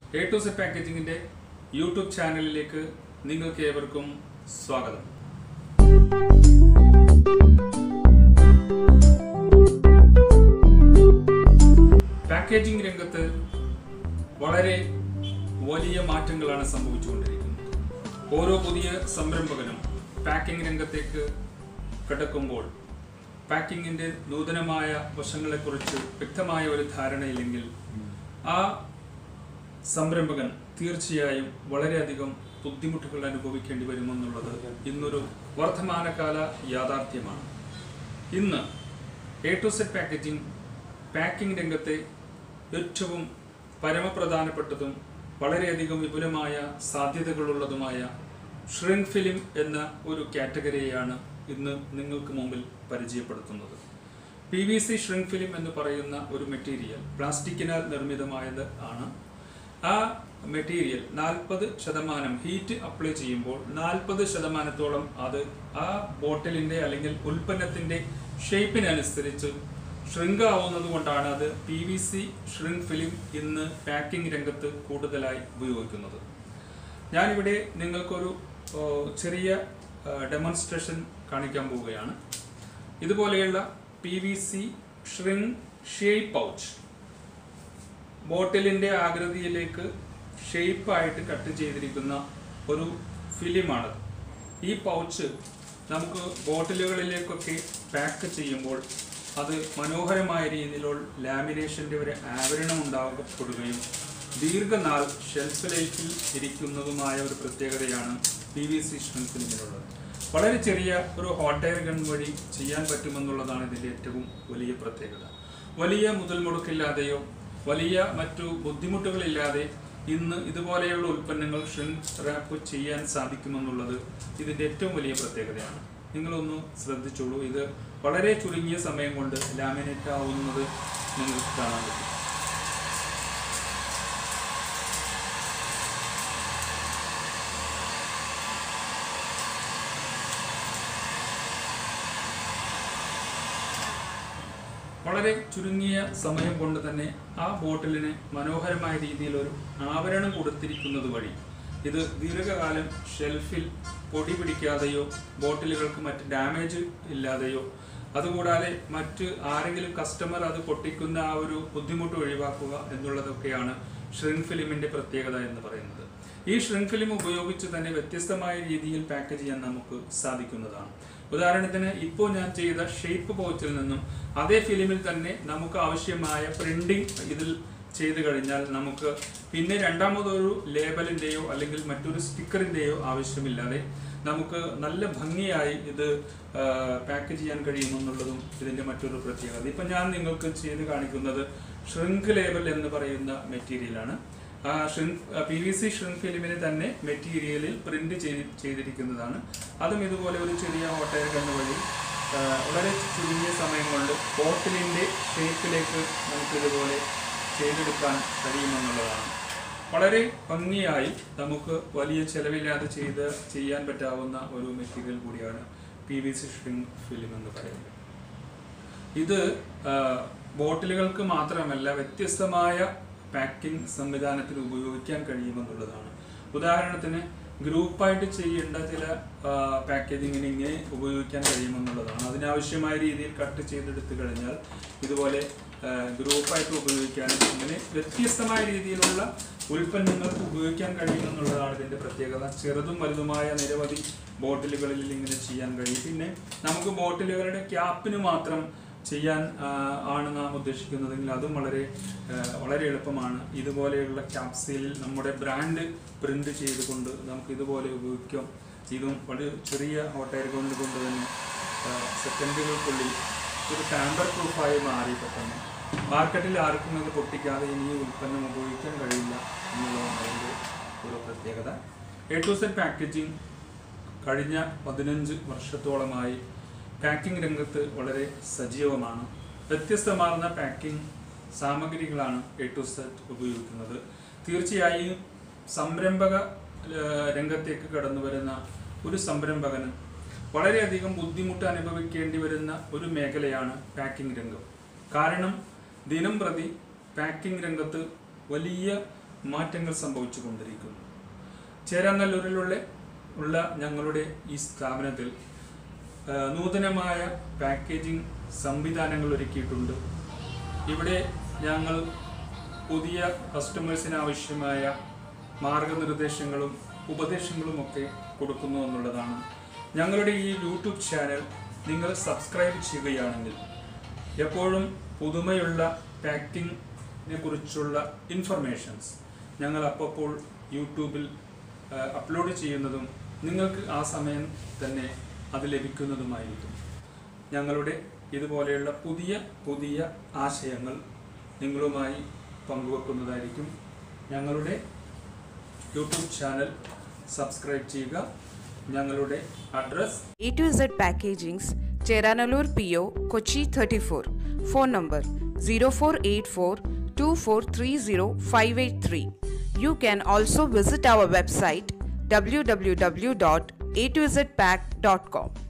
A to Z പാക്കേജിങ്ങിന്റെ YouTube ചാനലിലേക്ക് നിങ്ങൾക്ക് ഏവർക്കും സ്വാഗതം പാക്കേജിംഗ് രംഗത്ത് വളരെ വലിയ മാറ്റങ്ങളാണ് സംഭവിച്ചുകൊണ്ടിരിക്കുന്നത് ഓരോ പുതിയ സംരംഭകനും പാക്കിംഗ് രംഗത്തേക്ക് കടക്കുമ്പോൾ പാക്കിങ്ങിന്റെ നൂതനമായ വശങ്ങളെക്കുറിച്ച് വ്യക്തമായ ഒരു ധാരണയില്ലെങ്കിൽ ആ സംരംഭകൻ തീർച്ചയായും വളരെയധികം ബുദ്ധിമുട്ടുകൾ അനുഭവിക്കേണ്ടി വരുമെന്നുള്ളത് ഇന്നൊരു വർത്തമാനകാല യാഥാർത്ഥ്യമാണ് ഇന്ന് A to Z packaging packing രംഗത്തെ ഏറ്റവും പരമപ്രധാനപ്പെട്ടതും വളരെയധികം വിപുലമായ സാധ്യതകളുള്ളതുമായ ഷ്രിങ്ക് ഫിലിം എന്ന ഒരു കാറ്റഗറിയെയാണ് ഇന്ന് നിങ്ങൾക്ക് മുമ്പിൽ പരിചയപ്പെടുത്തുന്നത് P V C shrink film എന്ന് പറയുന്ന ഒരു മെറ്റീരിയൽ പ്ലാസ്റ്റിക്കിനാൽ നിർമ്മിതമായത് ആണ് ആ മെറ്റീരിയൽ നാൽപ്പത് ശതമാനം ഹീറ്റ് അപ്ലൈ ചെയ്യുമ്പോൾ നാൽപ്പത് ശതമാനത്തോളം അത് ആ ബോട്ടിലിന്റെ അല്ലെങ്കിൽ ഉൽപ്പന്നത്തിന്റെ ഷേപ്പിനനുസരിച്ച് ഷ്രിങ്ക് ആവുന്നത് കൊണ്ടാണ് അത് P V C shrink film ഇന്ന് പാക്കിംഗ് രംഗത്ത് കൂടുതലായി ഉപയോഗിക്കുന്നത് ഞാനിവിടെ നിങ്ങൾക്കൊരു ഓ, ചെറിയ ഡെമോൺസ്ട്രേഷൻ കാണിക്കാൻ പോവുകയാണ് ഇതുപോലെയുള്ള P V C shrink shape pouch ബോട്ടിലിന്റെ ആകൃതിയിലേക്ക് ഷേപ്പായിട്ട് കട്ട് ചെയ്തിരിക്കുന്ന ഒരു ഫിലിമാണത് ഈ പൗച്ച് നമുക്ക് ബോട്ടിലുകളിലേക്കൊക്കെ പാക്ക് ചെയ്യുമ്പോൾ അത് മനോഹരമായ രീതിയിലുള്ള ലാമിനേഷന്റെ ഒരു ആവരണം ഉണ്ടാകപ്പെടുകയും ദീർഘനാൾ ഷെൽഫ് ലൈഫിൽ ഇരിക്കുന്നതുമായ ഒരു പ്രത്യേകതയാണ് പി വി സി ഫിലിമിനുള്ളത് വളരെ ചെറിയ ഒരു ഹോട്ട് എയർ ഗൺ വഴി ചെയ്യാൻ പറ്റുമെന്നുള്ളതാണ് ഇതിന്റെ ഏറ്റവും വലിയ പ്രത്യേകത വലിയ മുതൽ മുടക്കില്ലാതെയോ വലിയ മറ്റു ബുദ്ധിമുട്ടുകളില്ലാതെ ഇന്ന് ഇതുപോലെയുള്ള ഉൽപ്പന്നങ്ങൾ ഷ്രിങ്ക് റാപ്പ് ചെയ്യാൻ സാധിക്കുമെന്നുള്ളത് ഇതിന്റെ ഏറ്റവും വലിയ പ്രത്യേകതയാണ് നിങ്ങളൊന്ന് ശ്രദ്ധിച്ചോളൂ ഇത് വളരെ ചുരുങ്ങിയ സമയം കൊണ്ട് ലാമിനേറ്റ് ആവുന്നത് നിങ്ങൾക്ക് കാണാൻ പറ്റും വളരെ ചുരുങ്ങിയ സമയം കൊണ്ട് തന്നെ ആ ബോട്ടിലിന് മനോഹരമായ രീതിയിൽ ഒരു ആവരണം കൊടുത്തിരിക്കുന്നത് വഴി ഇത് ദീർഘകാലം ഷെൽഫിൽ പൊടി പിടിക്കാതെയോ ബോട്ടിലുകൾക്ക് മറ്റ് ഡാമേജ് ഇല്ലാതെയോ അതുകൂടാതെ മറ്റ് ആരെങ്കിലും കസ്റ്റമർ അത് പൊട്ടിക്കുന്ന ആ ഒരു ബുദ്ധിമുട്ട് ഒഴിവാക്കുക എന്നുള്ളതൊക്കെയാണ് ഷ്രിങ്ക് ഫിലിമിന്റെ പ്രത്യേകത എന്ന് പറയുന്നത് ഈ ഷ്രിങ്ക് ഫിലിം ഉപയോഗിച്ച് തന്നെ വ്യത്യസ്തമായ രീതിയിൽ പാക്ക് ചെയ്യാൻ നമുക്ക് സാധിക്കുന്നതാണ് ഉദാഹരണത്തിന് ഇപ്പോൾ ഞാൻ ചെയ്ത ഷേപ്പ് പൗച്ചിൽ നിന്നും അതേ ഫിലിമിൽ തന്നെ നമുക്ക് ആവശ്യമായ പ്രിന്റിംഗ് ഇതിൽ ചെയ്തു കഴിഞ്ഞാൽ നമുക്ക് പിന്നെ രണ്ടാമതൊരു ലേബലിന്റെയോ അല്ലെങ്കിൽ മറ്റൊരു സ്റ്റിക്കറിന്റെയോ ആവശ്യമില്ലാതെ നമുക്ക് നല്ല ഭംഗിയായി ഇത് പാക്ക് ചെയ്യാൻ കഴിയുമെന്നുള്ളതും ഇതിന്റെ മറ്റൊരു പ്രത്യേകത ഇപ്പൊ ഞാൻ നിങ്ങൾക്ക് ചെയ്ത് കാണിക്കുന്നത് ഷ്രിങ്ക് ലേബൽ എന്ന് പറയുന്ന മെറ്റീരിയലാണ് ആ shrink P V C shrink ഫിലിമിന് തന്നെ മെറ്റീരിയലിൽ പ്രിന്റ് ചെയ്തി കഴിക്കുന്നതാണ് അതും ഇതുപോലെ ഒരു ചെറിയ ഹോട്ടൽ കണ്ണ് വഴി ആ, വളരെ ചുരുങ്ങിയ സമയം കൊണ്ട് ബോട്ടിലിന്റെ ഷേപ്പിലേക്ക് നമുക്കിതുപോലെ ചെയ്തെടുക്കാൻ കഴിയുമെന്നുള്ളതാണ് വളരെ ഭംഗിയായി നമുക്ക് വലിയ ചെലവില്ലാതെ ചെയ്ത് ചെയ്യാൻ പറ്റാവുന്ന ഒരു മെറ്റീരിയൽ കൂടിയാണ് P V C shrink film എന്ന് പറയുന്നത് ഇത് ആ, ബോട്ടിലുകൾക്ക് മാത്രമല്ല വ്യത്യസ്തമായ പാക്കിംഗ് സംവിധാനത്തിൽ ഉപയോഗിക്കാൻ കഴിയുമെന്നുള്ളതാണ് ഉദാഹരണത്തിന് ഗ്രൂപ്പായിട്ട് ചെയ്യേണ്ട ചില പാക്കേജിങ്ങിന് ഇങ്ങനെ ഉപയോഗിക്കാൻ കഴിയുമെന്നുള്ളതാണ് അതിനാവശ്യമായ രീതിയിൽ കട്ട് ചെയ്തെടുത്തു കഴിഞ്ഞാൽ ഇതുപോലെ ആ, ഗ്രൂപ്പായിട്ട് ഉപയോഗിക്കാനും അങ്ങനെ വ്യത്യസ്തമായ രീതിയിലുള്ള ഉൽപ്പന്നങ്ങൾ ഉപയോഗിക്കാൻ കഴിയുമെന്നുള്ളതാണ് ഇതിന്റെ പ്രത്യേകത ചെറുതും വലുതുമായ നിരവധി ബോട്ടിലുകളിൽ ഇങ്ങനെ ചെയ്യാൻ കഴിയും പിന്നെ നമുക്ക് ബോട്ടിലുകളുടെ ക്യാപ്പിന് മാത്രം ചെയ്യാൻ ആ, ആണ് നാം ഉദ്ദേശിക്കുന്നതെങ്കിൽ അതും വളരെ ആ, വളരെ എളുപ്പമാണ് ഇതുപോലെയുള്ള ക്യാപ്സിൽ നമ്മുടെ ബ്രാൻഡ് പ്രിന്റ് ചെയ്തുകൊണ്ട് നമുക്ക് ഇതുപോലെ ഉപയോഗിക്കാം ഇതും വളരെ ചെറിയ ഹോട്ടൽ കൊണ്ട് കൊണ്ട് തന്നെ ആ, സെക്കൻഡുകൾക്കുള്ളിൽ ഒരു ടാമ്പർ പ്രൂഫായി മാറി പെട്ടെന്ന് മാർക്കറ്റിൽ ആർക്കും ഇത് പൊട്ടിക്കാതെ ഇനി ഈ ഉൽപ്പന്നം ഉപയോഗിക്കാൻ കഴിയില്ല എന്നുള്ളതാണ് അതിൻ്റെ ഒരു പ്രത്യേകത എ ടു സെറ്റ് പാക്കേജിംഗ് കഴിഞ്ഞ പതിനഞ്ച് വർഷത്തോളമായി പാക്കിംഗ് രംഗത്ത് വളരെ സജീവമാണ് വ്യത്യസ്തമാർന്ന പാക്കിംഗ് സാമഗ്രികളാണ് എ ടു സെറ്റ് ഉപയോഗിക്കുന്നത് തീർച്ചയായും സംരംഭക ഏഹ്, രംഗത്തേക്ക് കടന്നു വരുന്ന ഒരു സംരംഭകന് വളരെയധികം ബുദ്ധിമുട്ട് അനുഭവിക്കേണ്ടി വരുന്ന ഒരു മേഖലയാണ് പാക്കിംഗ് രംഗം കാരണം ദിനം പ്രതി പാക്കിംഗ് രംഗത്ത് വലിയ മാറ്റങ്ങൾ സംഭവിച്ചു കൊണ്ടിരിക്കുന്നു ചേരാനല്ലൂരിലുള്ള ഉള്ള ഞങ്ങളുടെ ഈ സ്ഥാപനത്തിൽ ആ, നൂതനമായ പാക്കേജിംഗ് സംവിധാനങ്ങൾ ഒരുക്കിയിട്ടുണ്ട് ഇവിടെ ഞങ്ങൾ പുതിയ കസ്റ്റമേഴ്സിന് ആവശ്യമായ മാർഗനിർദ്ദേശങ്ങളും ഉപദേശങ്ങളും ഒക്കെ കൊടുക്കുന്നു എന്നുള്ളതാണ് ഞങ്ങളുടെ ഈ യൂട്യൂബ് ചാനൽ നിങ്ങൾ സബ്സ്ക്രൈബ് ചെയ്യുകയാണെങ്കിൽ എപ്പോഴും പുതുമയുള്ള പാക്കിങ്ങിനെ കുറിച്ചുള്ള ഇൻഫർമേഷൻസ് ഞങ്ങൾ അപ്പോൾ യൂട്യൂബിൽ ആ, അപ്ലോഡ് ചെയ്യുന്നതും നിങ്ങൾക്ക് ആ സമയം തന്നെ അത് ലഭിക്കുന്നതുമായിരിക്കും ഞങ്ങളുടെ ഇതുപോലെയുള്ള പുതിയ പുതിയ ആശയങ്ങൾ നിങ്ങളുമായി പങ്കുവെക്കുന്നതായിരിക്കും ഞങ്ങളുടെ യൂട്യൂബ് ചാനൽ സബ്സ്ക്രൈബ് ചെയ്യുക ഞങ്ങളുടെ address A to Z Packagings, Cheranallur PO, Kochi 34. Phone number 0484 2430583. You can also visit our website www.a2zpack.com.